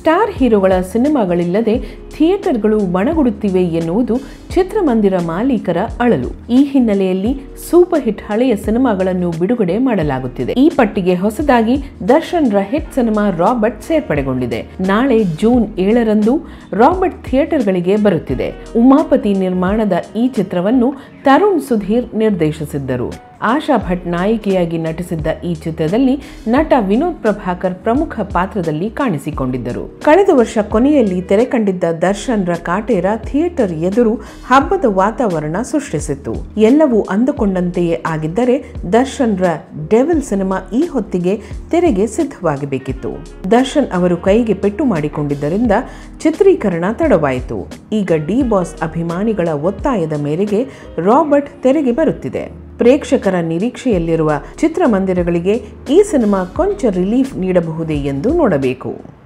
star ಹೀರೋಗಳ ಸಿನಿಮಾಗಳಿಲ್ಲದೆ ಥಿಯೇಟರ್ಗಳು ಬಣಗುಡುತ್ತಿವೆ ಎನ್ನುವುದು ಚಿತ್ರಮಂದಿರ ಮಾಲೀಕರ ಅಳಲು ಈ ಹಿನ್ನೆಲೆಯಲ್ಲಿ ಸೂಪರ್ ಹಿಟ್ ಹಳೆಯ ಸಿನಿಮಾಗಳನ್ನು ಬಿಡುಗಡೆ ಮಾಡಲಾಗುತ್ತಿದೆ ಈ ಪಟ್ಟಿಗೆ ಹೊಸದಾಗಿ ದರ್ಶನ್ರ ಹಿಟ್ ಸಿನಿಮಾ ರಾಬರ್ಟ್ ಸೇರ್ಪಡೆಗೊಂಡಿದೆ ನಾಳೆ ಜೂನ್ ಏಳರಂದು ರಾಬರ್ಟ್ ಥಿಯೇಟರ್ಗಳಿಗೆ ಬರುತ್ತಿದೆ ಉಮಾಪತಿ ನಿರ್ಮಾಣದ ಈ ಚಿತ್ರವನ್ನು ತರುಣ್ ಸುಧೀರ್ ನಿರ್ದೇಶಿಸಿದ್ದರು ಆಶಾ ಭಟ್ ನಾಯಕಿಯಾಗಿ ನಟಿಸಿದ್ದ ಈ ಚಿತ್ರದಲ್ಲಿ ನಟ ವಿನೋದ್ ಪ್ರಭಾಕರ್ ಪ್ರಮುಖ ಪಾತ್ರದಲ್ಲಿ ಕಾಣಿಸಿಕೊಂಡಿದ್ದರು ಕಳೆದ ವರ್ಷ ಕೊನೆಯಲ್ಲಿ ತೆರೆ ಕಂಡಿದ್ದ ದರ್ಶನ್ರ ಕಾಟೇರ ಥಿಯೇಟರ್ ಎದುರು ಹಬ್ಬದ ವಾತಾವರಣ ಸೃಷ್ಟಿಸಿತ್ತು ಎಲ್ಲವೂ ಅಂದುಕೊಂಡಂತೆಯೇ ಆಗಿದ್ದರೆ ದರ್ಶನ್ರ ಡೆವಿಲ್ ಸಿನಿಮಾ ಈ ಹೊತ್ತಿಗೆ ತೆರೆಗೆ ಸಿದ್ಧವಾಗಬೇಕಿತ್ತು ದರ್ಶನ್ ಅವರು ಕೈಗೆ ಪೆಟ್ಟು ಮಾಡಿಕೊಂಡಿದ್ದರಿಂದ ಚಿತ್ರೀಕರಣ ತಡವಾಯಿತು ಈಗ ಡಿ ಬಾಸ್ ಅಭಿಮಾನಿಗಳ ಒತ್ತಾಯದ ಮೇರೆಗೆ ರಾಬರ್ಟ್ ತೆರೆಗೆ ಬರುತ್ತಿದೆ ಪ್ರೇಕ್ಷಕರ ನಿರೀಕ್ಷೆಯಲ್ಲಿರುವ ಚಿತ್ರಮಂದಿರಗಳಿಗೆ ಈ ಸಿನಿಮಾ ಕೊಂಚ ರಿಲೀಫ್ ನೀಡಬಹುದೇ ಎಂದು ನೋಡಬೇಕು